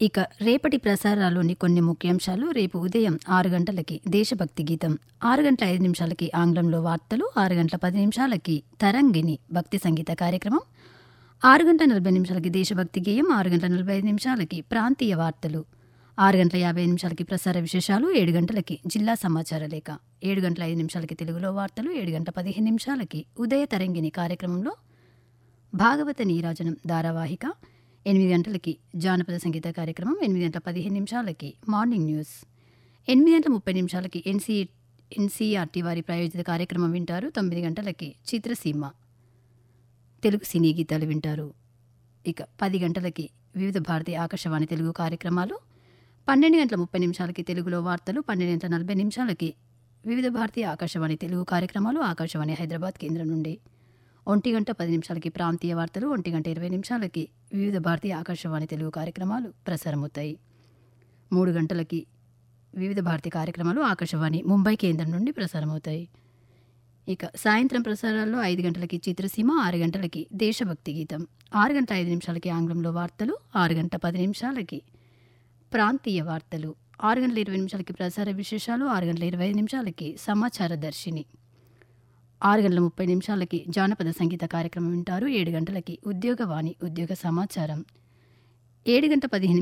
ఇక రేపటి ప్రసారాల్లోని కొన్ని ముఖ్యాంశాలు రేపు ఉదయం ఆరు గంటలకి దేశభక్తి గీతం ఆరు గంటల ఐదు నిమిషాలకి ఆంగ్లంలో వార్తలు ఆరు గంటల పది నిమిషాలకి తరంగిణి భక్తి సంగీత కార్యక్రమం ఆరు గంటల నలభై నిమిషాలకి దేశభక్తి గేయం ఆరు గంటల నలభై ఐదు నిమిషాలకి ప్రాంతీయ వార్తలు ఆరు గంటల యాభై నిమిషాలకి ప్రసార విశేషాలు ఏడు గంటలకి జిల్లా సమాచార లేఖ ఏడు గంటల ఐదు నిమిషాలకి తెలుగులో వార్తలు ఏడు గంటల పదిహేను నిమిషాలకి ఉదయ తరంగిణి కార్యక్రమంలో భాగవత నీరాజనం ధారావాహిక ఎనిమిది గంటలకి జానపద సంగీత కార్యక్రమం ఎనిమిది గంటల పదిహేను నిమిషాలకి మార్నింగ్ న్యూస్ ఎనిమిది గంటల ముప్పై నిమిషాలకి ఎన్సీ ఎన్సీఆర్టీ వారి ప్రాయోజిత కార్యక్రమం వింటారు తొమ్మిది గంటలకి చిత్రసీమ తెలుగు సినీ గీతాలు వింటారు ఇక పది గంటలకి వివిధ భారతీయ ఆకాశవాణి తెలుగు కార్యక్రమాలు పన్నెండు గంటల ముప్పై నిమిషాలకి తెలుగులో వార్తలు పన్నెండు గంటల నలభై నిమిషాలకి వివిధ భారతీయ ఆకాశవాణి తెలుగు కార్యక్రమాలు ఆకాశవాణి హైదరాబాద్ కేంద్రం నుండి ఒంటి గంట పది నిమిషాలకి ప్రాంతీయ వార్తలు ఒంటి గంట ఇరవై నిమిషాలకి వివిధ భారతీయ ఆకాశవాణి తెలుగు కార్యక్రమాలు ప్రసారమవుతాయి మూడు గంటలకి వివిధ భారతీయ కార్యక్రమాలు ఆకాశవాణి ముంబై కేంద్రం నుండి ప్రసారమవుతాయి ఇక సాయంత్రం ప్రసారాల్లో ఐదు గంటలకి చిత్రసీమ ఆరు గంటలకి దేశభక్తి గీతం ఆరు గంటల ఐదు నిమిషాలకి ఆంగ్లంలో వార్తలు ఆరు గంటల పది నిమిషాలకి ప్రాంతీయ వార్తలు ఆరు గంటల ఇరవై నిమిషాలకి ప్రసార విశేషాలు ఆరు గంటల ఇరవై ఐదు నిమిషాలకి సమాచార దర్శిని ఆరు గంటల ముప్పై నిమిషాలకి జానపద సంగీత కార్యక్రమం వింటారు ఏడు గంటలకి ఉద్యోగవాణి ఉద్యోగ సమాచారం ఏడు గంట పదిహేను